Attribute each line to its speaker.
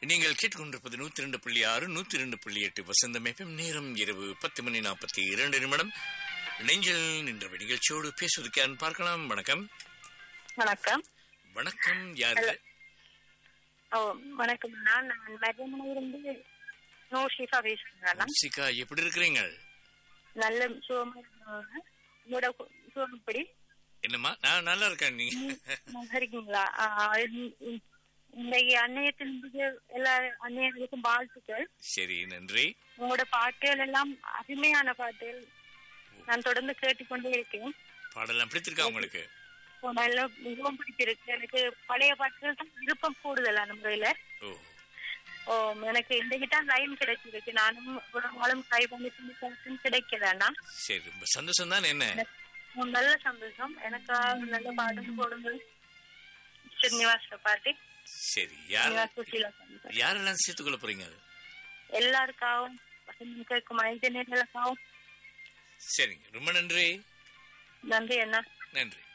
Speaker 1: நீங்கள் கேட்டுக்கொண்டிருப்பது நூத்தி ரெண்டு புள்ளி ஆறு நூத்தி ரெண்டு புள்ளி எட்டு வசந்தம் எஃப்எம் நேரம் இரவு பத்து மணி நாற்பத்தி இரண்டு நிமிடம் நெஞ்சில் நின்ற நிகழ்ச்சியோடு பேசுவதற்கு யாருன்னு பார்க்கலாம் வணக்கம்
Speaker 2: வணக்கம்
Speaker 1: வணக்கம் யாரு
Speaker 2: ஓ வணக்கம் நான் நான் மருமனையிலிருந்து நோ ஷிஃபா பேசுகிறேன்
Speaker 1: சிகா எப்படி இருக்கிறீங்க
Speaker 2: நல்ல சுகமா இருக்கிறவங்க. உங்களோட கு- சுகம் எப்படி
Speaker 1: என்னம்மா நான் நல்லா இருக்கேன் நீங்க
Speaker 2: நல்லா இருக்கீங்களா ஆ, இந்த- இந்த- இன்றைக்கு அன்னையத்தின் எல்லா அன்னையர்களுக்கும் வாழ்த்துக்கள்
Speaker 1: சரி நன்றி
Speaker 2: உங்களோட பாட்டுகள் எல்லாம் அருமையான பாட்டுகள் நான் தொடர்ந்து கேட்டுக்கொண்டே இருக்கேன்
Speaker 1: பாடலாம் பிடித்திருக்கா உங்களுக்கு
Speaker 2: ஓ, நல்ல மிகவும் பிடிச்சிருக்கு எனக்கு பழைய பாட்டுகள் தான் விருப்பம் கூடுதலான முறையில
Speaker 1: ஓ
Speaker 2: ஓ எனக்கு இன்றைக்கு தான் லைன் கிடைச்சிருக்கு நானும் ஒரு நாளும் ட்ரை பண்ணி பண்ணி பார்த்தேன் கிடைக்கலண்ணா
Speaker 1: சரி ரொம்ப சந்தோஷம் தான் என்ன
Speaker 2: உம், நல்ல சந்தோஷம் எனக்காக நல்ல பாட்டு போடுங்க ஸ்ரீனிவாச பாட்டி
Speaker 1: சரி யார்
Speaker 2: ஸ்ரீனிவாச சுசீலா சந்தோஷம்
Speaker 1: யாரெல்லாம் சேர்த்துக்கொள்ள போறீங்க
Speaker 2: எல்லாருக்காகவும் வசந்தம் கேட்கும் மனித நேர்களுக்காகவும்
Speaker 1: சரிங்க ரொம்ப நன்றி
Speaker 2: நன்றி அண்ணா
Speaker 1: நன்றி